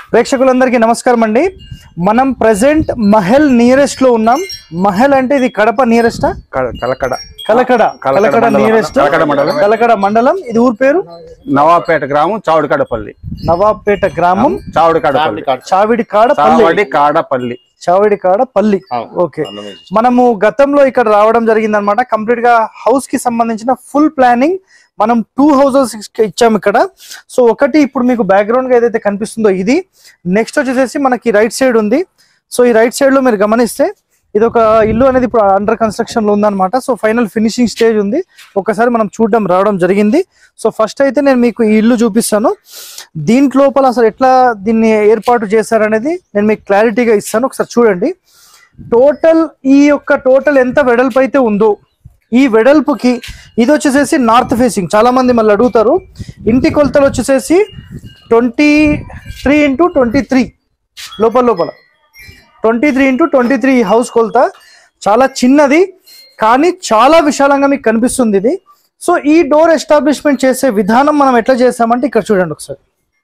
ప్రేక్షకులందరికీ నమస్కారం అండి మనం ప్రజెంట్ మహల్ నియరెస్ట్ లో ఉన్నాం మహల్ అంటే ఇది కడప నియరెస్ట్ కడ- కలకడ కలకడ కలకడ మండలం. నియరెస్ట్ కలకడ మండలం. కలకడ మండలం ఇది ఊరు పేరు నవాపేట గ్రామం చావుడికాడపల్లి నవాబ్పేట గ్రామం చావుడికాడపల్లి చావిడికాడ పల్లి చావడి కాడపల్లి చావిడికాడ పల్లి ఓకే మనము గతంలో ఇక్కడ రావడం జరిగింది అనమాట కంప్లీట్ గా హౌస్ కి సంబంధించిన ఫుల్ ప్లానింగ్ మనం టూ హౌసెస్ ఇచ్చాము ఇక్కడ సో ఒకటి ఇప్పుడు మీకు బ్యాక్గ్రౌండ్ గా ఏదైతే కనిపిస్తుందో ఇది నెక్స్ట్ వచ్చేసేసి మనకి రైట్ సైడ్ ఉంది సో ఈ రైట్ సైడ్ లో మీరు గమనిస్తే ఇది ఒక ఇల్లు అనేది ఇప్పుడు అండర్ కన్స్ట్రక్షన్ లో ఉందన్నమాట సో ఫైనల్ ఫినిషింగ్ స్టేజ్ ఉంది ఒకసారి మనం చూడడం రావడం జరిగింది సో ఫస్ట్ అయితే నేను మీకు ఈ ఇల్లు చూపిస్తాను దీంట్లోపల అసలు ఎట్లా దీన్ని ఏర్పాటు చేశారనేది నేను మీకు క్లారిటీగా ఇస్తాను ఒకసారి చూడండి టోటల్ ఈ యొక్క టోటల్ ఎంత వెడల్పు అయితే ఉందో ఈ వెడల్పుకి ఇది వచ్చేసేసి నార్త్ ఫేసింగ్ చాలా మంది మళ్ళీ అడుగుతారు ఇంటి కొలతలు వచ్చేసేసి twenty three into twenty three లోపల లోపల twenty three into twenty three house కొలత చాలా చిన్నది కానీ చాలా విశాలంగా మీకు కనిపిస్తుంది ఇది సో ఈ డోర్ ఎస్టాబ్లిష్మెంట్ చేసే విధానం మనం ఎట్లా చేసామంటే ఇక్కడ చూడండి ఒకసారి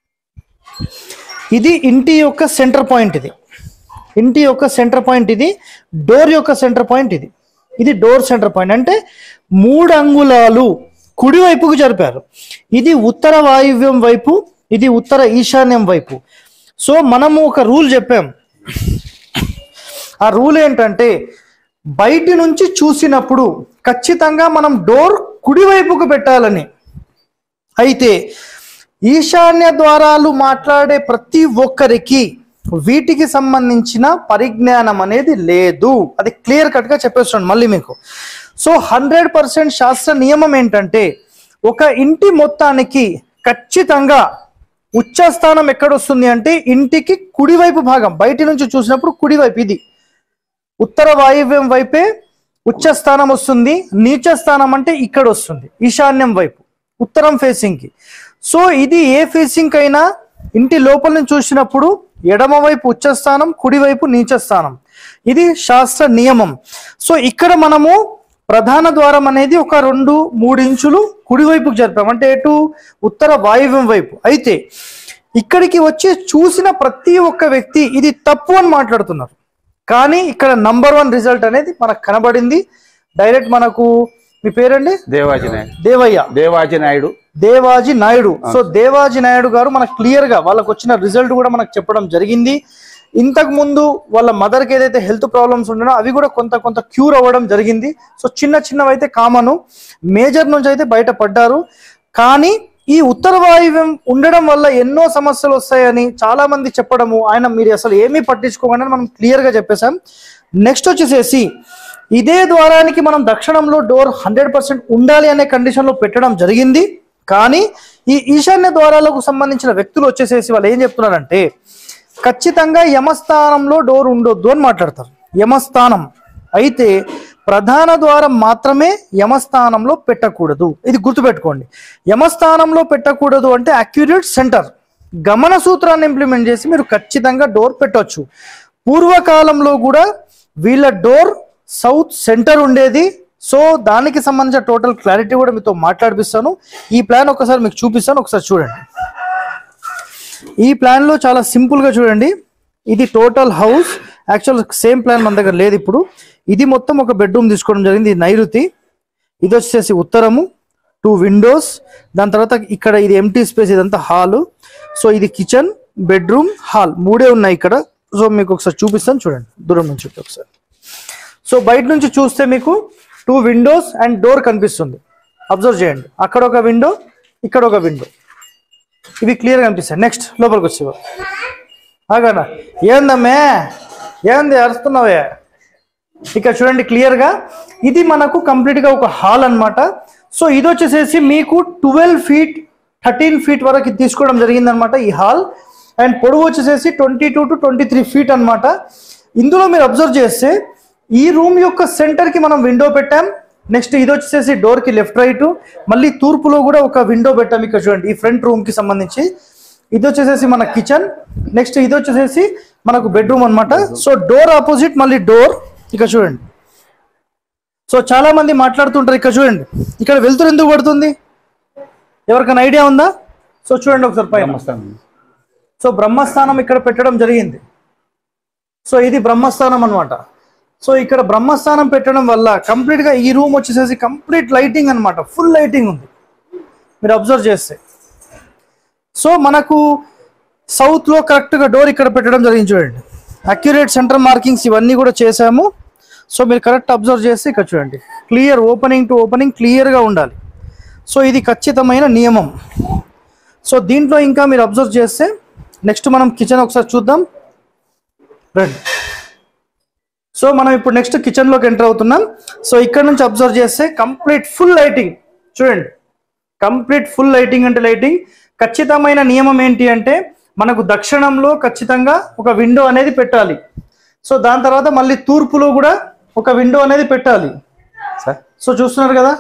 ఇది ఇంటి యొక్క సెంటర్ పాయింట్ ఇది ఇంటి యొక్క సెంటర్ పాయింట్ ఇది డోర్ యొక్క సెంటర్ పాయింట్ ఇది ఇది డోర్ సెంటర్ పాయింట్ అంటే మూడు అంగుళాలు కుడి వైపుకు జరిపారు ఇది ఉత్తర వాయువ్యం వైపు ఇది ఉత్తర ఈశాన్యం వైపు సో మనము ఒక రూల్ చెప్పాం ఆ రూల్ ఏంటంటే బయటి నుంచి చూసినప్పుడు ఖచ్చితంగా మనం డోర్ కుడివైపుకు పెట్టాలని అయితే ఈశాన్య ద్వారాలు మాట్లాడే ప్రతి ఒక్కరికి వీటికి సంబంధించిన పరిజ్ఞానం అనేది లేదు అది క్లియర్ కట్ గా చెప్పేస్తున్నాను మళ్ళీ మీకు సో హండ్రెడ్ పర్సెంట్ శాస్త్ర నియమం ఏంటంటే ఒక ఇంటి మొత్తానికి ఖచ్చితంగా ఉచ్చస్థానం ఎక్కడొస్తుంది అంటే ఇంటికి కుడివైపు భాగం బయటి నుంచి చూసినప్పుడు కుడివైపు ఇది ఉత్తర వాయువ్యం వైపే ఉచ్చ స్థానం వస్తుంది నీచ స్థానం అంటే ఇక్కడ వస్తుంది ఈశాన్యం వైపు ఉత్తరం ఫేసింగ్ కి సో ఇది ఏ ఫేసింగ్ అయినా ఇంటి లోపల నుంచి చూసినప్పుడు ఎడమ వైపు ఉచ్చ స్థానం కుడివైపు నీచ స్థానం ఇది శాస్త్ర నియమం సో ఇక్కడ మనము ప్రధాన ద్వారం అనేది ఒక రెండు మూడు ఇంచులు కుడివైపుకు జరిపాం అంటే ఎటు ఉత్తర వాయువ్యం వైపు అయితే ఇక్కడికి వచ్చి చూసిన ప్రతి ఒక్క వ్యక్తి ఇది తప్పు అని మాట్లాడుతున్నారు కానీ ఇక్కడ నంబర్ వన్ రిజల్ట్ అనేది మనకు కనబడింది డైరెక్ట్ మనకు మీ పేరండి దేవాజీ నాయుడు దేవయ్య దేవాజీ నాయుడు దేవాజీ నాయుడు సో దేవాజీ నాయుడు గారు మనకు క్లియర్ గా వాళ్ళకు వచ్చిన రిజల్ట్ కూడా మనకు చెప్పడం జరిగింది ఇంతకు ముందు వాళ్ళ మదర్ కి ఏదైతే హెల్త్ ప్రాబ్లమ్స్ ఉండనో అవి కూడా కొంత కొంత క్యూర్ అవ్వడం జరిగింది సో చిన్న చిన్నవి అయితే కామన్ మేజర్ నుంచి అయితే బయటపడ్డారు కానీ ఈ ఉత్తర వాయువ్యం ఉండడం వల్ల ఎన్నో సమస్యలు వస్తాయని చాలా మంది చెప్పడము ఆయన మీరు అసలు ఏమీ పట్టించుకోమని మనం క్లియర్ గా చెప్పేశాం నెక్స్ట్ వచ్చేసేసి ఇదే ద్వారానికి మనం దక్షిణంలో డోర్ హండ్రెడ్ పర్సెంట్ ఉండాలి అనే కండిషన్ లో పెట్టడం జరిగింది కానీ ఈ ఈశాన్య ద్వారాలకు సంబంధించిన వ్యక్తులు వచ్చేసేసి వాళ్ళు ఏం చెప్తున్నారంటే ఖచ్చితంగా యమస్థానంలో డోర్ ఉండొద్దు అని మాట్లాడతారు యమస్థానం అయితే ప్రధాన ద్వారం మాత్రమే యమస్థానంలో పెట్టకూడదు ఇది గుర్తుపెట్టుకోండి యమస్థానంలో పెట్టకూడదు అంటే అక్యురేట్ సెంటర్ గమన సూత్రాన్ని ఇంప్లిమెంట్ చేసి మీరు ఖచ్చితంగా డోర్ పెట్టొచ్చు పూర్వకాలంలో కూడా వీళ్ళ డోర్ సౌత్ సెంటర్ ఉండేది సో దానికి సంబంధించిన టోటల్ క్లారిటీ కూడా మీతో మాట్లాడిపిస్తాను ఈ ప్లాన్ ఒకసారి మీకు చూపిస్తాను ఒకసారి చూడండి ఈ ప్లాన్ లో చాలా సింపుల్ గా చూడండి ఇది total house actual same plan మన దగ్గర లేదు ఇప్పుడు ఇది మొత్తం ఒక బెడ్రూమ్ తీసుకోవడం జరిగింది ఇది నైరుతి ఇది వచ్చేసి ఉత్తరము టూ విండోస్ దాని తర్వాత ఇక్కడ ఇది ఎంటీ స్పేస్ ఇదంతా హాల్ సో ఇది కిచెన్ బెడ్రూమ్ హాల్ మూడే ఉన్నాయి ఇక్కడ సో మీకు ఒకసారి చూపిస్తాను చూడండి దూరం నుంచి ఒకసారి సో బయట నుంచి చూస్తే మీకు టూ విండోస్ అండ్ డోర్ కనిపిస్తుంది అబ్జర్వ్ చేయండి అక్కడ ఒక విండో ఇక్కడ ఒక విండో ఇవి క్లియర్ కనిపిస్తాయి నెక్స్ట్ లోపలికి వచ్చేవా ఆగానా ఏందమ్మే ఏంది అరుస్తున్నావే ఇక్కడ చూడండి క్లియర్ గా ఇది మనకు కంప్లీట్ గా ఒక హాల్ అన్నమాట సో ఇది వచ్చేసేసి మీకు ట్వెల్వ్ ఫీట్ థర్టీన్ ఫీట్ వరకు ఇది తీసుకోవడం జరిగింది అనమాట ఈ హాల్ అండ్ పొడవు వచ్చేసేసి twenty two to twenty three feet అనమాట ఇందులో మీరు అబ్జర్వ్ చేస్తే ఈ రూమ్ యొక్క సెంటర్ కి మనం విండో పెట్టాం నెక్స్ట్ ఇది వచ్చేసేసి డోర్ కి లెఫ్ట్ రైట్ మళ్ళీ తూర్పులో కూడా ఒక విండో పెట్టాం ఇక్కడ చూడండి ఈ ఫ్రంట్ రూమ్ కి సంబంధించి ఇది వచ్చేసేసి మన కిచెన్ నెక్స్ట్ ఇది వచ్చేసేసి మనకు బెడ్రూమ్ అన్నమాట సో డోర్ ఆపోజిట్ మళ్ళీ డోర్ ఇక్కడ చూడండి సో చాలా మంది మాట్లాడుతుంటారు ఇక్కడ చూడండి ఇక్కడ వెళ్తురు ఎందుకు పడుతుంది ఎవరికైనా ఐడియా ఉందా సో చూడండి ఒకసారి పైన నమస్కారం సో బ్రహ్మస్థానం ఇక్కడ పెట్టడం జరిగింది సో ఇది బ్రహ్మస్థానం అన్నమాట సో ఇక్కడ బ్రహ్మస్థానం పెట్టడం వల్ల కంప్లీట్ గా ఈ రూమ్ వచ్చేసేసి కంప్లీట్ లైటింగ్ అన్నమాట ఫుల్ లైటింగ్ ఉంది మీరు అబ్జర్వ్ చేస్తే సో మనకు సౌత్ లో కరెక్ట్ గా డోర్ ఇక్కడ పెట్టడం జరిగింది చూడండి అక్యురేట్ సెంటర్ మార్కింగ్స్ ఇవన్నీ కూడా చేశాము సో మీరు కరెక్ట్ అబ్జర్వ్ చేస్తే ఇక్కడ చూడండి clear opening to opening clear గా ఉండాలి సో ఇది ఖచ్చితమైన నియమం సో దీంట్లో ఇంకా మీరు అబ్జర్వ్ చేస్తే నెక్స్ట్ మనం కిచెన్ ఒకసారి చూద్దాం రండి సో మనం ఇప్పుడు నెక్స్ట్ కిచెన్ లోకి ఎంటర్ అవుతున్నాం సో ఇక్కడ నుంచి అబ్జర్వ్ చేస్తే కంప్లీట్ ఫుల్ లైటింగ్ చూడండి కంప్లీట్ ఫుల్ లైటింగ్ అంటే లైటింగ్ ఖచ్చితమైన నియమం ఏంటి అంటే మనకు దక్షిణంలో ఖచ్చితంగా ఒక విండో అనేది పెట్టాలి సో దాని తర్వాత మళ్ళీ తూర్పులో కూడా ఒక విండో అనేది పెట్టాలి సార్ సో చూస్తున్నారు కదా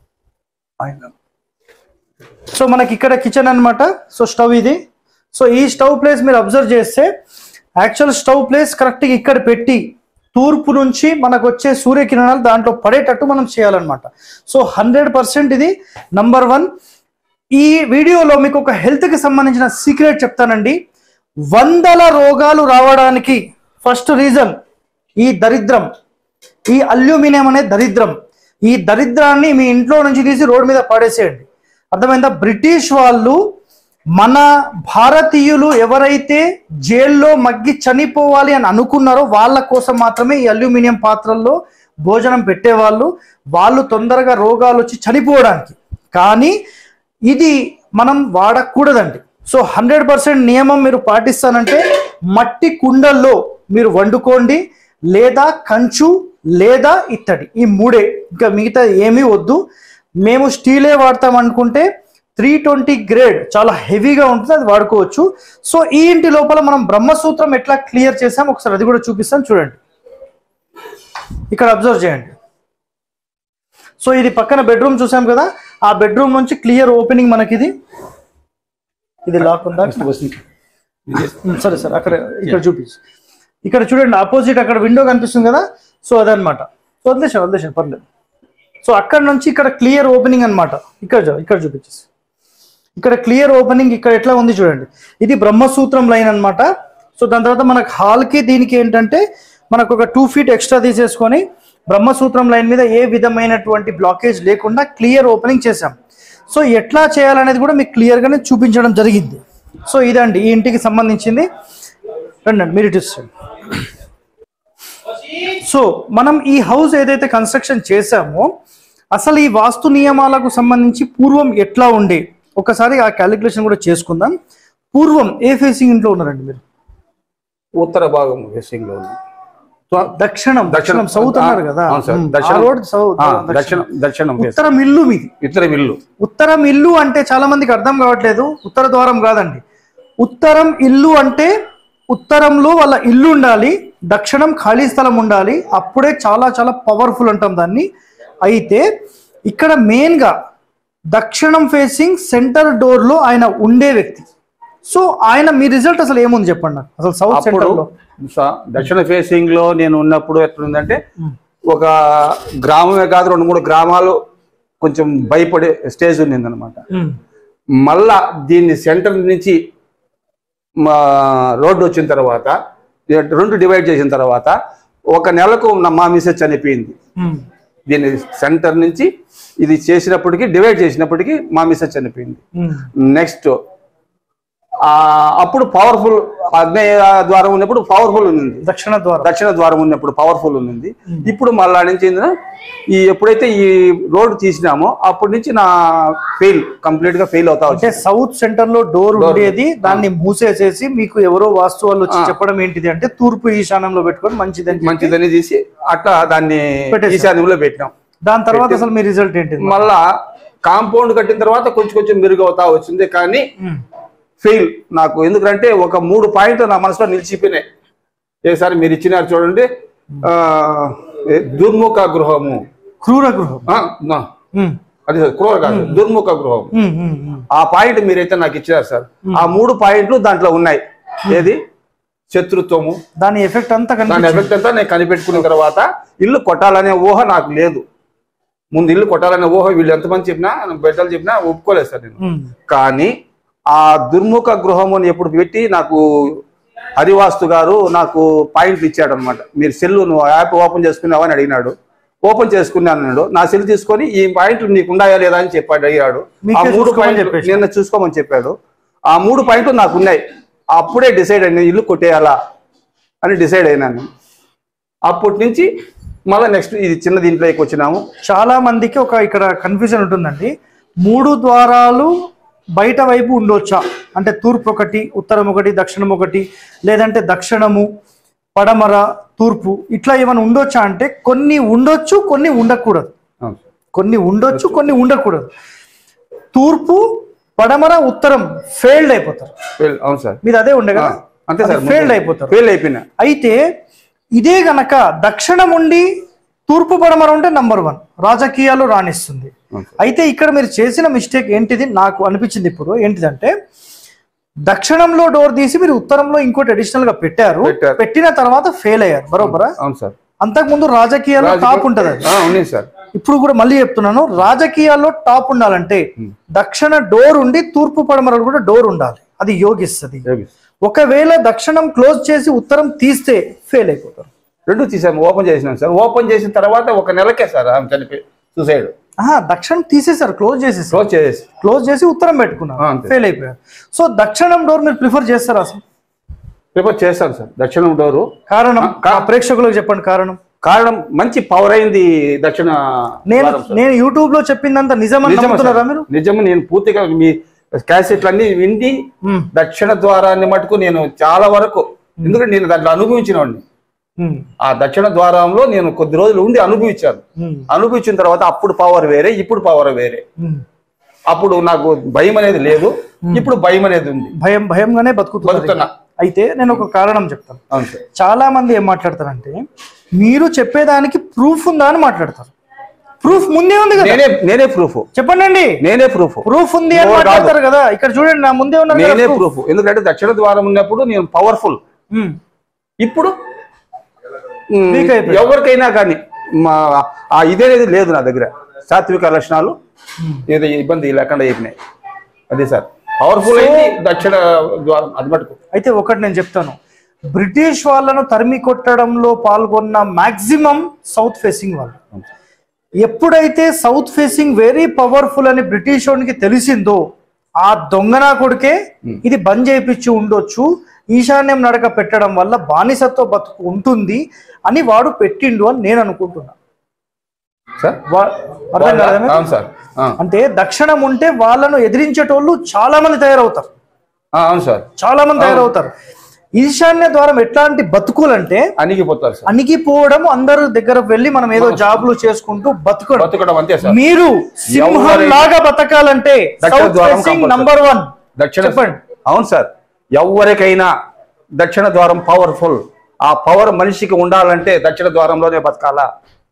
సో మనకి ఇక్కడ కిచెన్ అన్నమాట సో స్టవ్ ఇది సో ఈ స్టవ్ ప్లేస్ మీరు అబ్జర్వ్ చేస్తే యాక్చువల్ స్టవ్ ప్లేస్ కరెక్ట్గా ఇక్కడ పెట్టి తూర్పు నుంచి మనకు వచ్చే సూర్యకిరణాలు దాంట్లో పడేటట్టు మనం చేయాలన్నమాట సో హండ్రెడ్ పర్సెంట్ ఇది నంబర్ వన్ ఈ వీడియోలో మీకు ఒక హెల్త్కి సంబంధించిన సీక్రెట్ చెప్తానండి వందల రోగాలు రావడానికి ఫస్ట్ రీజన్ ఈ దరిద్రం ఈ అల్యూమినియం అనే దరిద్రం ఈ దరిద్రాన్ని మీ ఇంట్లో నుంచి తీసి రోడ్డు మీద పడేసేయండి అర్థమైందా బ్రిటిష్ వాళ్ళు మన భారతీయులు ఎవరైతే జైల్లో మగ్గి చనిపోవాలి అని అనుకున్నారో వాళ్ళ కోసం మాత్రమే ఈ అల్యూమినియం పాత్రల్లో భోజనం పెట్టేవాళ్ళు వాళ్ళు తొందరగా రోగాలు వచ్చి చనిపోవడానికి కానీ ఇది మనం వాడకూడదండి సో హండ్రెడ్ పర్సెంట్ నియమం మీరు పాటిస్తానంటే మట్టి కుండల్లో మీరు వండుకోండి లేదా కంచు లేదా ఇత్తడి ఈ మూడే ఇంకా మిగతా ఏమీ వద్దు మేము స్టీలే వాడతాం అనుకుంటే త్రీ ట్వంటీ గ్రేడ్ చాలా హెవీగా ఉంటుంది అది వాడుకోవచ్చు సో ఈ ఇంటి లోపల మనం బ్రహ్మసూత్రం ఎట్లా క్లియర్ చేసాం ఒకసారి అది కూడా చూపిస్తాం చూడండి ఇక్కడ అబ్జర్వ్ చేయండి సో ఇది పక్కన బెడ్రూమ్ చూసాం కదా ఆ బెడ్రూమ్ నుంచి క్లియర్ ఓపెనింగ్ మనకి ఇది ఇది లాక్ ఉందా ఉమ్, సరే సరే అక్కడ ఇక్కడ చూపించు ఇక్కడ చూడండి ఆపోజిట్ అక్కడ విండో కనిపిస్తుంది కదా సో అదనమాట సో వదిలేసాను వదిలేసాను పర్లేదు సో అక్కడ నుంచి ఇక్కడ క్లియర్ ఓపెనింగ్ అన్నమాట ఇక్కడ చూ- ఇక్కడ చూపించేసి ఇక్కడ క్లియర్ ఓపెనింగ్ ఇక్కడ ఎట్లా ఉంది చూడండి ఇది బ్రహ్మసూత్రం లైన్ అన్నమాట సో దాని తర్వాత మనకు హాల్కి దీనికి ఏంటంటే మనకు ఒక టూ ఫీట్ ఎక్స్ట్రా తీసేసుకొని బ్రహ్మసూత్రం లైన్ మీద ఏ విధమైనటువంటి బ్లాకేజ్ లేకుండా క్లియర్ ఓపెనింగ్ చేసాం సో ఎట్లా చేయాలనేది కూడా మీకు క్లియర్గానే చూపించడం జరిగింది సో ఇదండి ఈ ఇంటికి సంబంధించింది రండి మీరు ఇటు ఇస్తాను సో మనం ఈ హౌస్ ఏదైతే కన్స్ట్రక్షన్ చేశామో అసలు ఈ వాస్తు నియమాలకు సంబంధించి పూర్వం ఎట్లా ఉండే ఒకసారి ఆ క్యాలిక్యులేషన్ కూడా చేసుకుందాం పూర్వం ఏ ఫేసింగ్ ఇంట్లో ఉన్నారండి మీరు ఉత్తర భాగం ఫేసింగ్ లో ఉంది దక్షిణం దక్షిణం సౌత్ అన్నారు కదా అవును సార్. ఉమ్, ఆ దక్షిణం. రోడ్ సౌత్ ఆ, దక్షిణం. దక్షిణం దక్షిణం ఫేసింగ్ ఉత్తరం ఇల్లు మీది ఇతర ఇల్లు ఉత్తరం ఇల్లు అంటే చాలా మందికి అర్థం కావట్లేదు ఉత్తర ద్వారం కాదండి ఉత్తరం ఇల్లు అంటే ఉత్తరంలో వాళ్ళ ఇల్లు ఉండాలి దక్షిణం ఖాళీ స్థలం ఉండాలి అప్పుడే చాలా చాలా పవర్ఫుల్ అంటాం దాన్ని అయితే ఇక్కడ మెయిన్ గా దక్షిణం ఫేసింగ్ సెంటర్ డోర్ లో ఆయన ఉండే వ్యక్తి సో ఆయన మీ రిజల్ట్ అసలు ఏముంది చెప్పండి నాకు అసలు సౌత్ అప్పుడు సెంటర్ లో స- దక్షిణ ఫేసింగ్ లో నేను ఉన్నప్పుడు ఎట్లుందంటే ఒక గ్రామమే కాదు రెండు మూడు గ్రామాలు కొంచెం భయపడే స్టేజ్ ఉన్నింది అనమాట ఉమ్, మళ్ళా దీన్ని సెంటర్ నుంచి మా రోడ్డు వచ్చిన తర్వాత రెండు డివైడ్ చేసిన తర్వాత ఒక నెలకు నా- మా మిసెస్ చనిపోయింది ఉమ్, దీన్ని సెంటర్ నుంచి ఇది చేసినప్పటికీ డివైడ్ చేసినప్పటికీ మా మిసెస్ చనిపోయింది ఉమ్, నెక్స్ట్ అప్పుడు పవర్ఫుల్ అగ్నేయ ద్వారం ఉన్నప్పుడు పవర్ఫుల్ ఉంది దక్షిణ ద్వారం దక్షిణ ద్వారం ఉన్నప్పుడు పవర్ఫుల్ ఉంది ఇప్పుడు మళ్ళా నుంచి ఏందినా, ఈ ఎప్పుడైతే ఈ రోడ్ తీసినామో అప్పటి నుంచి నా ఫెయిల్ కంప్లీట్ గా ఫెయిల్ అవుతా అంటే వచ్చింది సౌత్ సెంటర్ లో డోర్ ఉండేది దాన్ని మూసేసేసి మీకు ఎవరో వాస్తు వాళ్ళు వచ్చి చెప్పడం ఏంటిది అంటే తూర్పు ఈశాన్యంలో పెట్టుకొని మంచిదని చెప్పి మంచిదని తీసి అట్లా దాన్ని పెట్టేశాం. ఈశాన్యంలో పెట్టినాం దాని తర్వాత అసలు మీ రిజల్ట్ ఏంటిది మళ్ళా కాంపౌండ్ కట్టిన తర్వాత కొంచెం కొంచెం మెరుగు అవుతా వచ్చింది కానీ ఉమ్, ఫెయిల్ నాకు ఎందుకంటే ఒక మూడు పాయింట్లు నా మనసులో నిలిచిపోయినాయి ఏసారి మీరు ఇచ్చినారు చూడండి ఆ, ఏ, దుర్ముఖ గృహము క్రూర గృహం ఆ, నా, ఉమ్, అది సార్ క్రూర కాదు దుర్ముఖ గృహం ఉమ్, ఉమ్, ఉమ్. ఆ పాయింట్ మీరైతే నాకు ఇచ్చారు సార్ ఆ మూడు పాయింట్లు దాంట్లో ఉన్నాయి ఏది శత్రుత్వము దాని ఎఫెక్ట్ అంతా దాని కనిపించింది ఎఫెక్ట్ అంతా నేను కనిపెట్టుకున్న తర్వాత ఇల్లు కొట్టాలనే ఊహ నాకు లేదు ముందు ఇల్లు కొట్టాలనే ఊహ వీళ్ళు ఎంతమంది చెప్పినా బిడ్డలు చెప్పినా ఒప్పుకోలేదు సార్ నేను ఉమ్, కానీ ఆ దుర్ముఖ గృహము అని ఎప్పుడు పెట్టి నాకు హరివాస్తు గారు నాకు పాయింట్లు ఇచ్చాడు అనమాట మీరు సెల్ నువ్వు యాప్ ఓపెన్ చేసుకున్నావా అని అడిగినాడు ఓపెన్ చేసుకున్నాను అన్నాడు నా సెల్ తీసుకొని ఈ పాయింట్లు నీకు ఉన్నాయా లేదా అని చెప్పాడు అడిగాడు మీకే ఆ మూడు చూసుకోమని పాయింట్లు చెప్పేసి. నిన్న చూసుకోమని చెప్పాడు ఆ మూడు పాయింట్లు నాకు ఉన్నాయి అప్పుడే డిసైడ్ అయ్యాను ఇల్లు కొట్టేయాలా అని డిసైడ్ అయినాను అప్పటి నుంచి మళ్ళీ నెక్స్ట్ ఇది చిన్న దీంట్లోకి వచ్చినాము చాలా మందికి ఒక ఇక్కడ కన్ఫ్యూజన్ ఉంటుందండి మూడు ద్వారాలు బయట వైపు ఉండొచ్చా అంటే తూర్పు ఒకటి ఉత్తరం ఒకటి దక్షిణం ఒకటి లేదంటే దక్షిణము పడమర తూర్పు ఇట్లా ఏమైనా ఉండొచ్చా అంటే కొన్ని ఉండొచ్చు కొన్ని ఉండకూడదు అవును సార్. కొన్ని ఉండొచ్చు కొన్ని ఉండకూడదు తూర్పు పడమర ఉత్తరం ఫెయిల్డ్ అయిపోతారు వెల్, అవును సార్ మీది అదే ఉండే కదా అంతే సార్ ఫెయిల్డ్ అయిపోతారు ఫెయిల్ అయిపోయినా అయితే ఇదే గనక దక్షిణం ఉండి తూర్పు పడమర ఉంటే నంబర్ వన్ రాజకీయాలు రాణిస్తుంది అవును సార్. అయితే ఇక్కడ మీరు చేసిన మిస్టేక్ ఏంటిది నాకు అనిపించింది ఇప్పుడు ఏంటిదంటే దక్షిణంలో డోర్ తీసి మీరు ఉత్తరంలో ఇంకోటి అడిషనల్ గా పెట్టారు పెట్టారు. పెట్టిన తర్వాత ఫెయిల్ అయ్యారు బరోబరా అవును సార్ అంతకు ముందు రాజకీయాల్లో టాప్ ఉంటది అది ఆ, ఉంది సార్ ఇప్పుడు కూడా మళ్ళీ చెప్తున్నాను రాజకీయాల్లో టాప్ ఉండాలంటే దక్షిణ డోర్ ఉండి తూర్పు పడమరలు కూడా డోర్ ఉండాలి అది యోగిస్తుంది యోగి. ఒకవేళ దక్షిణం క్లోజ్ చేసి ఉత్తరం తీస్తే ఫెయిల్ అయిపోతారు రెండు తీసాము ఓపెన్ చేసినాం సార్ ఓపెన్ చేసిన తర్వాత ఒక నెలకే సార్ ఆమె చనిపోయి సూసైడ్ ఆహా, దక్షిణం తీసేశారు క్లోజ్ చేసేసారు క్లోజ్ చేసేసి క్లోజ్ చేసి ఉత్తరం పెట్టుకున్నారు ఆ, అంతే. ఫెయిల్ అయిపోయారు సో దక్షిణం డోర్ మీరు ప్రిఫర్ చేస్తారా అసలు ప్రిపేర్ చేస్తాను సార్ దక్షిణం డోరు కారణం కా- ఆ ప్రేక్షకులకు చెప్పండి కారణం కారణం మంచి పవర్ అయింది దక్షిణ నేను ద్వారం సార్. నేను యూట్యూబ్ లో చెప్పిందంత నిజమని నిజమే నమ్ముతున్నారా సార్. మీరు నిజము నేను పూర్తిగా మీ క్యాసెట్లు అన్ని విండి మ్మ్. దక్షిణ ద్వారాన్ని మటుకు నేను చాలా వరకు ఎందుకంటే నేను దాంట్లో అనుభవించిన వాడిని ఉమ్, ఆ దక్షిణ ద్వారంలో నేను కొద్ది రోజులు ఉండి అనుభవించాను ఉమ్, అనుభవించిన తర్వాత అప్పుడు పవర్ వేరే ఇప్పుడు పవర్ వేరే ఉమ్. అప్పుడు నాకు భయం అనేది లేదు ఇప్పుడు భయం అనేది ఉంది భయం భయంగానే బతుకుతున్నారు బతుకుతున్నా. అయితే నేను ఒక కారణం చెప్తాను అవును సార్ చాలా మంది ఏం మాట్లాడతారంటే మీరు చెప్పేదానికి ప్రూఫ్ ఉందా అని మాట్లాడతారు ప్రూఫ్ ముందే ఉంది కదా నేనే నేనే ప్రూఫ్ చెప్పండి అండి నేనే ప్రూఫ్ ప్రూఫ్ ఉంది అని ఓ, రాదు. మాట్లాడతారు కదా ఇక్కడ చూడండి నా ముందే ఉన్నారు కదా నేనే proof. ప్రూఫ్ ఎందుకంటే దక్షిణ ద్వారం ఉన్నప్పుడు నేను పవర్ఫుల్ ఉమ్, ఇప్పుడు మ్, Weak అయిపోయాడు. ఎవరికైనా కానీ మా ఆ ఇదేనేది లేదు నా దగ్గర సాత్విక లక్షణాలు ఏదో ఇబ్బంది లేకుండా అయిపోయినాయి అదే సార్ పవర్ఫుల్ అయింది దక్షిణ ద్వారం అది మటుకు అయితే ఒకటి నేను చెప్తాను బ్రిటిష్ వాళ్ళను తరిమి కొట్టడంలో పాల్గొన్న మాక్సిమం సౌత్ ఫేసింగ్ వాళ్ళు ఎప్పుడైతే సౌత్ ఫేసింగ్ వెరీ పవర్ఫుల్ అని బ్రిటిష్ వాడికి తెలిసిందో ఆ దొంగనా కొడుకే ఇది బంద్ చేయించి ఉండొచ్చు ఈశాన్యం నడక పెట్టడం వల్ల బానిసత్వ బతుకు ఉంటుంది అని వాడు పెట్టిండు అని నేను అనుకుంటున్నా సార్ వా- అర్థం కాదా మీకు? అవును సార్ ఆ, అంటే దక్షిణం ఉంటే వాళ్ళను ఎదిరించేటోళ్ళు చాలా మంది తయారవుతారు ఆ, అవును సార్ చాలా మంది తయారవుతారు ఈశాన్య ద్వారం ఎట్లాంటి బతుకులంటే అణిగిపోతారు సార్ అణిగిపోవడం అందరు దగ్గర వెళ్ళి మనం ఏదో జాబ్లు చేసుకుంటూ బతకడం బతకడం అంతే సార్ మీరు సింహం ఎవరైనా- లాగా బతకాలంటే దక్షిణ ద్వారం compulsory. నంబర్ వన్ దక్షిణ చెప్పండి అవును సార్ ఎవరికైనా దక్షిణ ద్వారం పవర్ఫుల్ ఆ పవర్ మనిషికి ఉండాలంటే దక్షిణ ద్వారంలోనే బతకాలా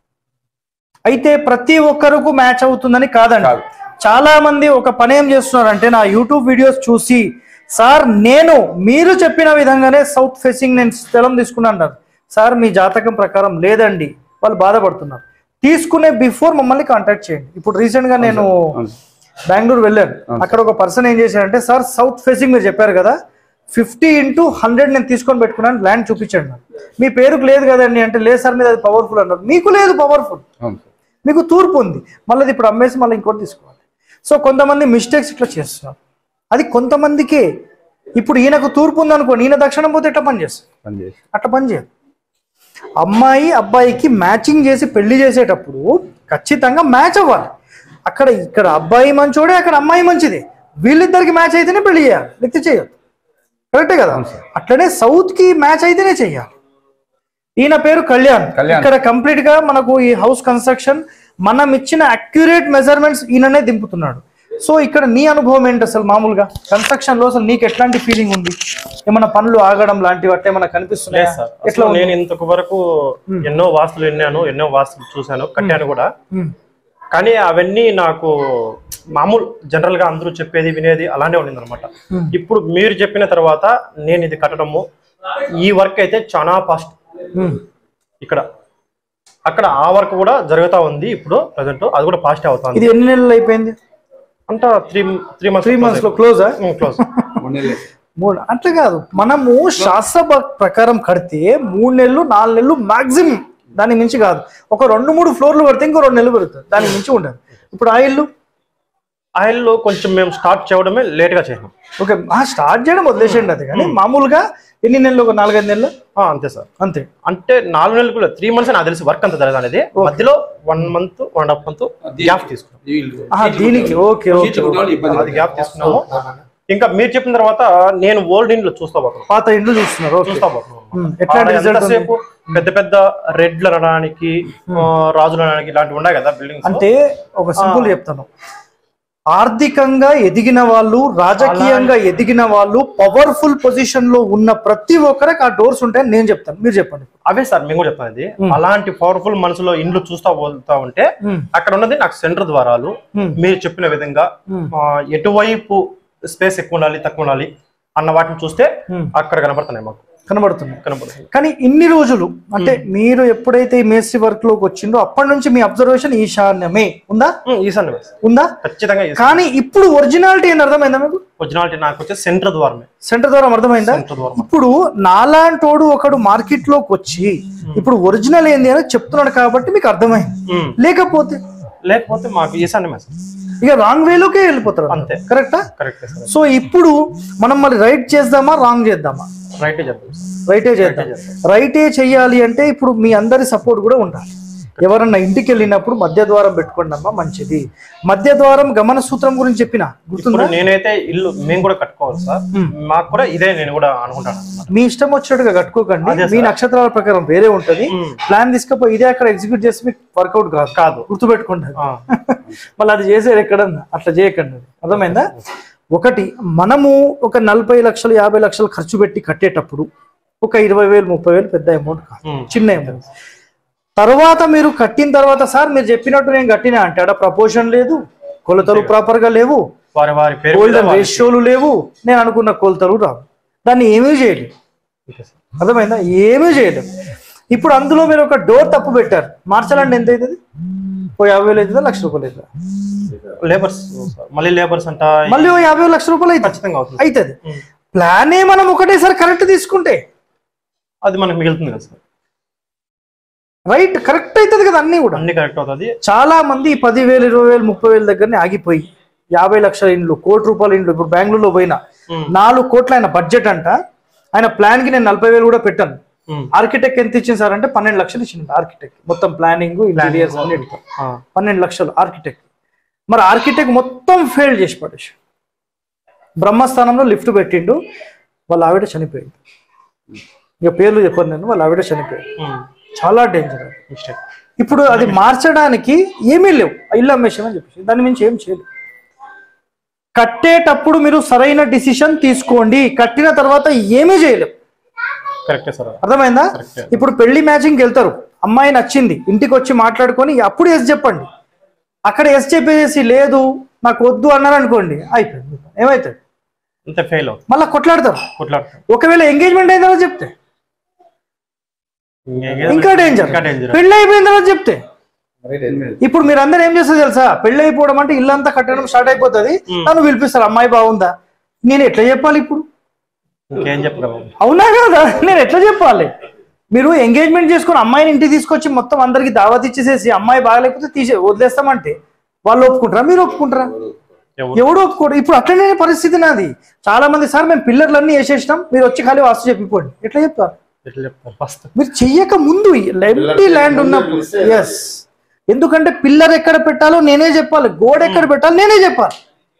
అయితే ప్రతి ఒక్కరికి మ్యాచ్ అవుతుందని కాదండి కాదు. చాలా మంది ఒక పని ఏం చేస్తున్నారంటే నా యూట్యూబ్ వీడియోస్ చూసి సార్ నేను మీరు చెప్పిన విధంగానే సౌత్ ఫేసింగ్ నేను స్థలం తీసుకున్నాను అంటారు సార్ మీ జాతకం ప్రకారం లేదండి వాళ్ళు బాధపడుతున్నారు తీసుకునే బిఫోర్ మమ్మల్ని కాంటాక్ట్ చేయండి ఇప్పుడు రీసెంట్ గా నేను అవును. బెంగళూరు వెళ్ళాను అక్కడ ఒక పర్సన్ ఏం చేశారంటే సార్ సౌత్ ఫేసింగ్ మీరు చెప్పారు కదా ఫిఫ్టీ ఇంటూ హండ్రెడ్ నేను తీసుకొని పెట్టుకున్నాను ల్యాండ్ చూపించండి నాకు మీ పేరుకు లేదు కదండి అంటే లేదు సార్ మీద అది పవర్ఫుల్ అన్నారు మీకు లేదు పవర్ఫుల్ అవును సార్ మీకు తూర్పు ఉంది మళ్ళీ అది ఇప్పుడు అమ్మేసి మళ్ళీ ఇంకోటి తీసుకోవాలి సో కొంతమంది మిస్టేక్స్ ఇట్లా చేస్తున్నారు అది కొంతమందికే ఇప్పుడు ఈయనకు తూర్పు ఉంది అనుకోండి ఈయన దక్షిణం పోతే ఎట్లా పని చేస్తారు పనిచేసి అట్లా పని చేయదు అమ్మాయి అబ్బాయికి మ్యాచింగ్ చేసి పెళ్లి చేసేటప్పుడు ఖచ్చితంగా మ్యాచ్ అవ్వాలి అక్కడ ఇక్కడ అబ్బాయి మంచోడే అక్కడ అమ్మాయి మంచిదే వీళ్ళిద్దరికి మ్యాచ్ అయితేనే పెళ్లి చేయాలి లేకపోతే చేయొద్దు కరెక్టే కదా అట్లనే సౌత్ కి మ్యాచ్ అయితేనే చెయ్యాలి ఈయన పేరు కళ్యాణ్ కళ్యాణ్. ఇక్కడ కంప్లీట్ గా మనకు ఈ హౌస్ కన్స్ట్రక్షన్ మనం ఇచ్చిన అక్యురేట్ మెజర్మెంట్స్ ఈయననే దింపుతున్నాడు సో ఇక్కడ నీ అనుభవం ఏంటి అసలు మామూలుగా కన్స్ట్రక్షన్ లో అసలు నీకు ఎట్లాంటి ఫీలింగ్ ఉంది ఏమైనా పనులు ఆగడం లాంటివి అట్టే ఏమైనా కనిపిస్తున్నాయా లేదు సార్ ఎట్లా అసలు ఉంది నేను ఇంతకు వరకు ఎన్నో వాస్తులు విన్నాను ఎన్నో వాస్తులు చూశాను కట్టాను కూడా ఉమ్, కానీ అవన్నీ నాకు మామూలు జనరల్ గా అందరూ చెప్పేది వినేది అలానే ఉండింది అనమాట ఇప్పుడు మీరు చెప్పిన తర్వాత నేను ఇది కట్టడము ఈ వర్క్ అయితే చాలా ఫాస్ట్ ఉమ్, ఇక్కడ అక్కడ ఆ వర్క్ కూడా జరుగుతా ఉంది ఇప్పుడు ప్రజెంట్ అది కూడా ఫాస్ట్ అవుతుంది ఇది ఎన్ని నెలలు అయిపోయింది అంటే three three months three months లో క్లోజా క్లోజ్ మూడు అట్లా కాదు మనము శాస్త్ర ప్ర- ప్రకారం కడితే మూడు నెలలు నాలుగు నెలలు మాక్సిమం దానికి మించి కాదు ఒక రెండు మూడు ఫ్లోర్లు కడితే ఇంకో రెండు నెలలు పెరుగుతుంది దానికి మించి ఉండదు ఇప్పుడు ఆ ఇల్లు ఆయిల్ కొంచెం మేము స్టార్ట్ చేయడమే లేట్ గా చేసినాం ఓకే స్టార్ట్ చేయడం వదిలేసేయండి అది కానీ మామూలుగా ఎన్ని నెలలు ఒక నాలుగైదు నెలలు ఆ, అంతే సార్ అంతే అంటే నాలుగు నెలలు కూడా త్రీ మంత్స్ నాకు తెలిసి వర్క్ అంత జరగదు అనేది మధ్యలో one month one and half month gap తీసుకున్నాం ఆహా, దీనికి ఓకే ఓకే అది గ్యాప్ తీసుకున్నాము ఇంకా మీరు చెప్పిన తర్వాత నేను ఓల్డ్ ఇంట్లో చూస్తా పోతున్నాను పాత ఇండ్లు చూస్తున్నారు ఓకే చూస్తా పోతున్నాను ఉమ్, ఎట్లాంటి రిజల్ట్ ఉంది? ఎంతసేపు పెద్ద పెద్ద రెడ్లు అనడానికి ఆ, రాజులు అనడానికి ఇలాంటివి ఉన్నాయి కదా బిల్డింగ్స్ అంటే ఒక సింపుల్ చెప్తాను ఆర్థికంగా ఎదిగిన వాళ్ళు రాజకీయంగా ఎదిగిన వాళ్ళు పవర్ఫుల్ పొజిషన్ లో ఉన్న ప్రతి ఒక్కరికి ఆ డోర్స్ ఉంటాయని నేను చెప్తాను మీరు చెప్పండి అవే సార్ మేము కూడా చెప్తాను ఇది అలాంటి పవర్ఫుల్ మనసులో ఇండ్లు చూస్తా పోతా ఉంటే మ్మ్. అక్కడ ఉన్నది నాకు సెంటర్ ద్వారాలు మ్మ్. మీరు చెప్పిన విధంగా మ్మ్. ఆ, ఎటువైపు స్పేస్ ఎక్కువ ఉండాలి తక్కువ ఉండాలి అన్న వాటిని చూస్తే మ్మ్. అక్కడ కనపడుతున్నాయి మాకు కనబడుతున్నాయి కనపడుతుంది కానీ ఇన్ని రోజులు అంటే మీరు ఎప్పుడైతే ఈ మేస్త్రి వర్క్ లోకి వచ్చిందో అప్పటి నుంచి మీ అబ్జర్వేషన్ ఈశాన్యమే ఉందా ఈశాన్య వేస్. ఉందా ఖచ్చితంగా కానీ ఇప్పుడు ఒరిజినాలిటీ ఏంది అర్థమైందా మీకు ఒరిజినాలిటీ నాకు వచ్చే సెంటర్ ద్వారమే సెంటర్ ద్వారా అర్థమైందా సెంటర్ ద్వారం ఇప్పుడు నాలాంటోడు ఒకడు మార్కెట్ లోకి వచ్చి ఇప్పుడు ఒరిజినల్ ఏంది అని చెప్తున్నాడు కాబట్టి మీకు అర్థమైంది మ్మ్. లేకపోతే లేకపోతే మాకు ఈశాన్యమే సార్ ఇక రాంగ్ వేలోకే వెళ్ళిపోతారు అంతే. కరెక్టా కరెక్ట్ సార్ సో ఇప్పుడు మనం మళ్ళీ రైట్ చేద్దామా రాంగ్ చేద్దామా రైటే చెప్తాం సార్ రైటే చేద్దాం రైటే చెయ్యాలి అంటే ఇప్పుడు మీ అందరి సపోర్ట్ కూడా ఉండాలి ఎవరన్నా ఇంటికి వెళ్ళినప్పుడు మధ్య ద్వారం పెట్టుకోండి అమ్మా మంచిది మధ్య ద్వారం గమన సూత్రం గురించి చెప్పిన గుర్తుందా ఇప్పుడు నేనైతే ఇల్లు మేము కూడా కట్టుకోవాలి సార్ మాకు కూడా ఇదే నేను కూడా అనుకుంటాను అన్నమాట మీ ఇష్టం వచ్చినట్టుగా కట్టుకోకండి మీ నక్షత్రాల ప్రకారం వేరే ఉంటది ప్లాన్ తీసుకపోయి ఇదే అక్కడ ఎగ్జిక్యూట్ చేసి మీకు వర్కౌట్ కాదు కాదు గుర్తుపెట్టుకోండి అది. ఆ, మళ్ళీ అది చేసేది ఎక్కడన్నా అట్లా చేయకండి అది. అర్థమైందా ఒకటి మనము ఒక నలభై లక్షలు యాభై లక్షలు ఖర్చు పెట్టి కట్టేటప్పుడు ఒక ఇరవై వేలు ముప్పై వేలు పెద్ద అమౌంట్ కాదు ఉమ్. చిన్న అమౌంట్ తర్వాత మీరు కట్టిన తర్వాత సార్ మీరు చెప్పినట్టు నేను కట్టినా అంటే ఆడ ప్రపోర్షన్ లేదు కొలతలు ప్రాపర్ గా లేవు వారి వారి పేరు మీద గోల్డెన్ వారి- రేషియోలు లేవు నేను అనుకున్న కొలతలు రావు దాన్ని ఏమీ చేయలేదు ఓకే సార్. అర్థమైందా ఏమీ చేయలేదు ఇప్పుడు అందులో మీరు ఒక డోర్ తప్పు పెట్టారు మార్చాలంటే ఎంత అవుతుంది ఓ యాభై వేలు అవుతుందా లక్ష రూపాయలు అవుతుందా లేబర్స్ సార్. మళ్ళీ లేబర్స్ అంట మళ్ళీ ఓ యాభై లక్ష రూపాయలు అవుతుంది ఖచ్చితంగా అవుతుంది అవుతుంది ఉమ్. ప్లానే మనం ఒకటేసారి కరెక్ట్ తీసుకుంటే అది మనకు మిగులుతుంది కదా సార్ రైట్ కరెక్ట్ అవుతుంది కదా అన్ని కూడా అన్ని కరెక్ట్ అవుతుంది చాలా మంది ఈ పదివేలు ఇరవై వేలు ముప్పై వేల దగ్గరనే ఆగిపోయి యాభై లక్షల ఇండ్లు కోటి రూపాయల ఇండ్లు ఇప్పుడు బెంగళూరులో పోయినా ఉమ్. నాలుగు కోట్ల ఆయన బడ్జెట్ అంట ఆయన ప్లాన్ కి నేను నలభై వేలు కూడా పెట్టాను ఉమ్. ఆర్కిటెక్ట్ ఎంత ఇచ్చింది సార్ అంటే పన్నెండు లక్షలు ఇచ్చింది ఆర్కిటెక్ట్ మొత్తం ప్లానింగ్ ఇంటీరియర్స్ అన్నిటితో ఆ, పన్నెండు లక్షలు ఆర్కిటెక్ట్ మరి ఆర్కిటెక్ట్ మొత్తం ఫెయిల్ చేసి పడేసి బ్రహ్మస్థానంలో లిఫ్ట్ పెట్టిండు వాళ్ళ ఆవిడ చనిపోయింది ఇక పేర్లు చెప్పను నేను వాళ్ళ ఆవిడ చనిపోయింది ఉమ్. చాలా డేంజర్ అది మిస్టేక్ ఇప్పుడు అది మార్చడానికి ఏమీ లేవు ఆ ఇల్లు అమ్మేసామని చెప్పేసి దాని మించి ఏం చేయలేదు కట్టేటప్పుడు మీరు సరైన డిసిషన్ తీసుకోండి కట్టిన తర్వాత ఏమీ చేయలేవు కరెక్టే సార్ అర్థమైందా Correct. ఇప్పుడు పెళ్లి మ్యాచింగ్కి వెళ్తారు అమ్మాయి నచ్చింది ఇంటికి వచ్చి మాట్లాడుకొని అప్పుడు ఎస్ చెప్పండి అక్కడ ఎస్ చెప్పేసి లేదు నాకు వద్దు అన్నారు అనుకోండి అయిపోయింది ఏమవుతుంది అంతే ఫెయిల్ అవుతుంది మళ్ళీ కొట్లాడతారు కొట్లాడతాం ఒకవేళ ఎంగేజ్మెంట్ అయిన తర్వాత చెప్తే ఇంకా డేంజర్ ఇంకా డేంజర్ పెళ్లి అయిపోయిన తర్వాత చెప్తే ఇప్పుడు మీరు అందరు ఏం చేస్తారు తెలుసా పెళ్లి అయిపోవడం అంటే ఇల్లంతా కట్టడం స్టార్ట్ అయిపోతుంది నన్ను పిలిపిస్తారు అమ్మాయి బాగుందా నేను ఎట్లా చెప్పాలి ఇప్పుడు ఇంకేం చెప్పగలం అవునా కదా నేను ఎట్లా చెప్పాలి మీరు ఎంగేజ్మెంట్ చేసుకుని అమ్మాయిని ఇంటికి తీసుకొచ్చి మొత్తం అందరికి దావత్ ఇచ్చేసేసి అమ్మాయి బాగలేకపోతే తీసే వదిలేస్తామంటే వాళ్ళు ఒప్పుకుంటారా మీరు ఒప్పుకుంటారా ఎవరు ఎవడు ఒప్పుకోడు ఇప్పుడు అట్లనే పరిస్థితి నాది చాలా మంది సార్ మేము పిల్లర్లన్నీ వేసేసినాం మీరు వచ్చి ఖాళీ వాస్తు చెప్పిపోండి ఎట్లా చెప్తారు ఎట్లా చెప్తారు ఫస్ట్ మీరు చెయ్యక ముందు ఎంటీ ల్యాండ్ ఉన్నప్పుడు ఎస్ ఎందుకంటే పిల్లర్ ఎక్కడ పెట్టాలో నేనే చెప్పాలి గోడ ఎక్కడ పెట్టాలో నేనే చెప్పాలి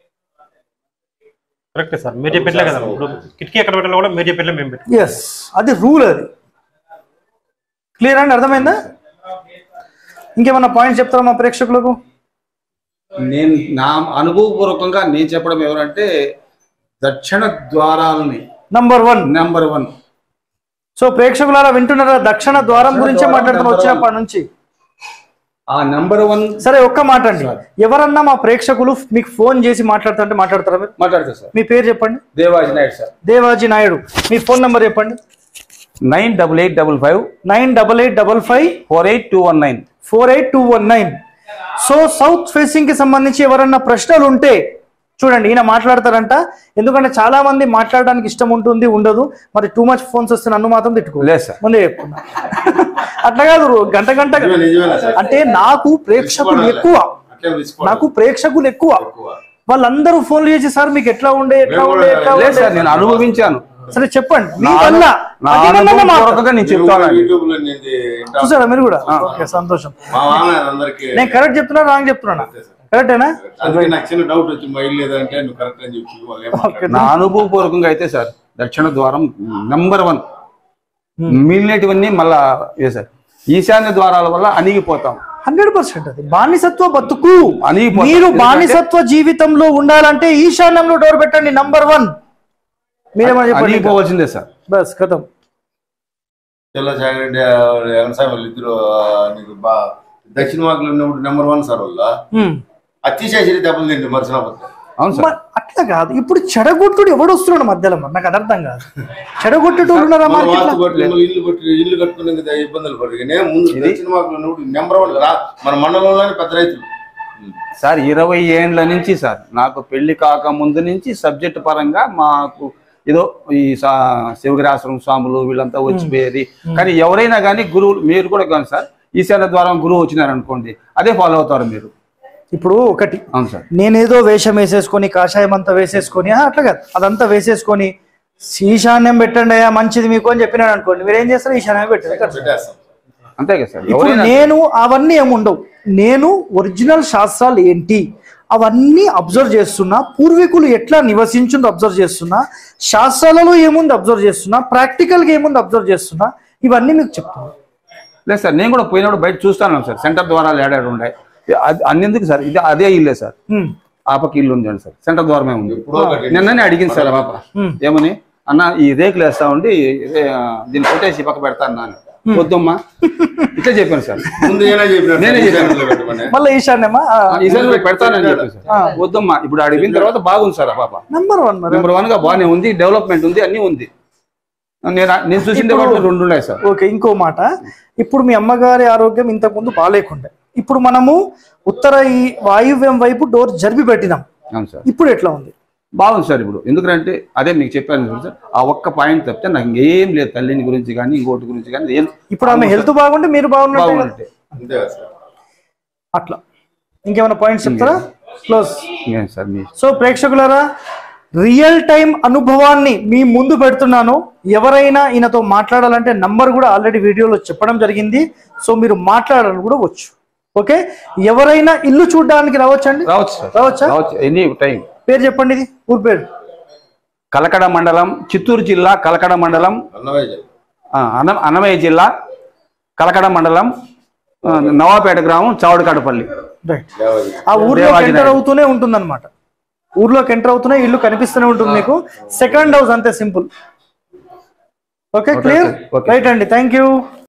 కరెక్టే సార్ మీరు చెప్పిట్లే కదా ఇప్పుడు కిటికీ ఎక్కడ పెట్టాలో కూడా మీరు చెప్పిట్లే మేము పెట్టాం ఎస్ అది రూల్ అది క్లియర్ అండి అర్థమైందా ఇంకేమన్నా పాయింట్స్ చెప్తారా మా ప్రేక్షకులకు నేను నా అనుభవపూర్వకంగా నేను చెప్పడం ఎవరంటే దక్షిణ ద్వారాలని number one number one so ప్రేక్షకులారా వింటున్నారా దక్షిణ ద్వారం గురించే మాట్లాడుతున్నా వచ్చినప్పటి నుంచి ఆ నెంబర్ వన్ సరే ఒక్క మాట అండి ఎవరన్నా మా ప్రేక్షకులు మీకు ఫోన్ చేసి మాట్లాడుతుంటే మాట్లాడతారా మీరు మాట్లాడతా సార్ మీ పేరు చెప్పండి దేవాజీ నాయుడు సార్ దేవాజీ నాయుడు మీ ఫోన్ నెంబర్ చెప్పండి nine double eight double five nine double eight double five four eight two one nine four eight two one nine so south facing కి సంబంధించి ఎవరన్నా ప్రశ్నలు ఉంటే చూడండి ఈయన మాట్లాడతారంట ఎందుకంటే చాలా మంది మాట్లాడడానికి ఇష్టం ఉంటుంది ఉండదు మరి టూ మచ్ ఫోన్స్ వస్తే నన్ను మాత్రం తిట్టుకో లేదు సార్ ముందే చెప్పుకున్నా అట్లా కాదు గంట గంట నిజమే, నిజమేనా సార్? అంటే నాకు ప్రేక్షకులు ఎక్కువ అట్లే తీసుకోవాలి. నాకు ప్రేక్షకులు ఎక్కువ ఎక్కువ. వాళ్ళందరూ ఫోన్లు చేసి సార్ మీకు ఎట్లా ఉండే ఎట్లా ఉండే ఎట్లా లేదు ఉండే సార్ నేను అనుభవించాను సరే చెప్పండి మీ నా వల్ల నా పది మందన్న మాట. అనుభవపూర్వకంగా నేను మీరు కూడా చెప్తాను యూట్యూబ్ లో నింది వింటాం. చూసారా మీరు కూడా ఓకే సంతోషం మా మామ అందరికి నేను కరెక్ట్ చెప్తున్నా రాంగ్ చెప్తున్నా కరెక్టేనా అందుకే నాకు చిన్న డౌట్ వచ్చి మా ఇల్లు లేదంటే నువ్వు కరెక్ట్ అని చెప్పి వాళ్ళు ఏం మాట్లాడారు? నా అనుభవపూర్వకంగా అయితే సార్ దక్షిణ ద్వారం నంబర్ వన్ మిగిలినటివన్నీ మళ్ళా ఏ సార్ ఈశాన్య ద్వారాల వల్ల అణిగిపోతాం హండ్రెడ్ పర్సెంట్ అది బానిసత్వ బతుకు అణిగిపోతాం. మీరు ఎందుకంటే- బానిసత్వ జీవితంలో ఉండాలంటే ఈశాన్యంలో డోర్ పెట్టండి నంబర్ వన్ మీరేమని చెప్పండి ఇంకా? అణిగిపోవాల్సిందే సార్ బస్ కథం తెల్ల జాగ్రెడ్డి వ్యవసాయం వాళ్ళు ఇద్దరు నీకు బా దక్షిణ వాకులు ఉన్నప్పుడు నెంబర్ వన్ సార్ వాళ్ళ హ్మ్. అతిశేషి దెబ్బలు తిండి మరుసనపోతే అవును సార్ మరి అట్లా కాదు ఇప్పుడు చెడగొట్టుడు ఎవడు వస్తున్నాడు మధ్యలో మరి నాకు అది అర్థం కాదు చెడగొట్టేటోళ్ళు ఉన్నారా మన మార్కెట్ వాస్తు కొట్టి మిమ్మల్ని ఇల్లు కొట్టి ఇల్లు కట్టుకునే కదా ఇబ్బందులు పడి నేను ముందు దక్షిణ వాకులు ఉన్నప్పుడు నెంబర్ వన్ రా మన మండలంలోనే పెద్ద రైతులు సార్ ఇరవై ఏండ్ల నుంచి సార్ నాకు పెళ్లి కాక ముందు నుంచి సబ్జెక్ట్ పరంగా మాకు ఏదో ఈ సా- శివగిరాశ్రమం స్వాములు వీళ్ళంతా వచ్చిపోయేది కానీ ఎవరైనా కానీ గురువులు మీరు కూడా కానీ సార్ ఈశాన్య ద్వారం గురువు వచ్చినారు అనుకోండి అదే ఫాలో అవుతారు మీరు ఇప్పుడు ఒకటి అవును సార్ నేనేదో వేషం వేసేసుకొని కాషాయం అంతా వేసేసుకొని ఆ, అట్లా కాదు అదంతా వేసేసుకొని ఈశాన్యం పెట్టండి అయ్యా మంచిది మీకు అని చెప్పినాడు అనుకోండి మీరు ఏం చేస్తారు ఈశాన్యం పెట్టండి పెట్టేస్తాం అంతే కదా సార్ ఇప్పుడు ఎవరైనా నేను అవన్నీ ఏముండవు నేను ఒరిజినల్ శాస్త్రాలు ఏంటి అవన్నీ అబ్జర్వ్ చేస్తున్నా పూర్వీకులు ఎట్లా నివసించిందో అబ్జర్వ్ చేస్తున్నా శాస్త్రాలలో ఏముంది అబ్జర్వ్ చేస్తున్నా ప్రాక్టికల్గా ఏముంది అబ్జర్వ్ చేస్తున్నా ఇవన్నీ మీకు చెప్తున్నా లేదు సార్ నేను కూడా పోయినప్పుడు బయట చూస్తాను సార్ సెంటర్ ద్వారాలు ఏడాడు ఉన్నాయి అది అన్నెందుకు సార్ ఇది అదే ఇల్లే సార్ హ్మ్. ఆ పక్క ఇల్లు ఉంది సార్ సెంటర్ ద్వారమే ఉంది ఎప్పుడో ఒకటి నిన్ననే అడిగింది సార్ ఆ పాప హ్మ్. ఏమని అన్న ఈ రేకులు వేస్తా ఉండి ఇదే, ఆ, దీన్ని కొట్టేసి పక్క పెడతాను నాన్న వద్దమ్మా ఇట్లా చెప్పాను సార్ ముందు ఏనా చెప్పినాడు నేనే సార్, ఈశాన్యంలో పెట్టమని. మళ్ళీ ఈశాన్యమా ఈసారి పెడతానని చెప్పాను సార్ వద్దమ్మా ఇప్పుడు అడిగిన తర్వాత బాగుంది సార్ ఆ పాప నంబర్ వన్ మరి నెంబర్ వన్ గా బాగానే ఉంది డెవలప్మెంట్ ఉంది అన్ని ఉంది నేను నేను చూసిండే వాటిలో రెండు ఉన్నాయి సార్ ఓకే ఇంకో మాట ఇప్పుడు మీ అమ్మగారి ఆరోగ్యం ఇంతకు ముందు బాగాలేకుండే ఇప్పుడు మనము ఉత్తర ఈ వాయువ్యం వైపు డోర్ జరిపి పెట్టినాం అవును సార్ ఇప్పుడు ఎట్లా ఉంది బాగుంది సార్ ఇప్పుడు ఎందుకంటే అదే మీకు చెప్పాను కదా సార్ ఆ ఒక్క పాయింట్ తప్పితే నాకు ఇంకేం లేదు తల్లిని గురించి కానీ ఇంకోటి గురించి కానీ ఏం ఇప్పుడు ఆమె హెల్త్ బాగుంటే మీరు బాగున్నట్టే కదా? బాగుంటే అంతే కదా సార్ అట్లా ఇంకేమైనా పాయింట్స్ చెప్తారా క్లోజ్ ఇంకేం సార్ మీ సో ప్రేక్షకులారా రియల్ టైం అనుభవాన్ని మీ ముందు పెడుతున్నాను ఎవరైనా ఈయనతో మాట్లాడాలంటే నంబర్ కూడా ఆల్రెడీ వీడియోలో చెప్పడం జరిగింది సో మీరు మాట్లాడాలని కూడా వచ్చు ఓకే ఎవరైనా ఇల్లు చూడడానికి రావచ్చండి రావచ్చు సార్ రావచ్చా రావచ్చు ఎనీ టైం పేరు చెప్పండి ఇది ఊరి పేరు కలకడ మండలం చిత్తూరు జిల్లా కలకడ మండలం అన్నవయ్య చెప్పు. ఆ, అన్న అన్నమయ్య జిల్లా కలకడ మండలం ఆ, నవాపేట గ్రామం చావడికాడపల్లి రైట్ దేవాజీ. ఆ ఊర్లోకి దేవాజీ ఎంటర్ నాయుడు. అవుతూనే ఉంటుంది అనమాట ఊర్లోకి ఎంటర్ అవుతూనే ఇల్లు కనిపిస్తూనే ఉంటుంది మీకు సెకండ్ హౌస్ అంతే simple okay clear okay. Right అండి థ్యాంక్ యూ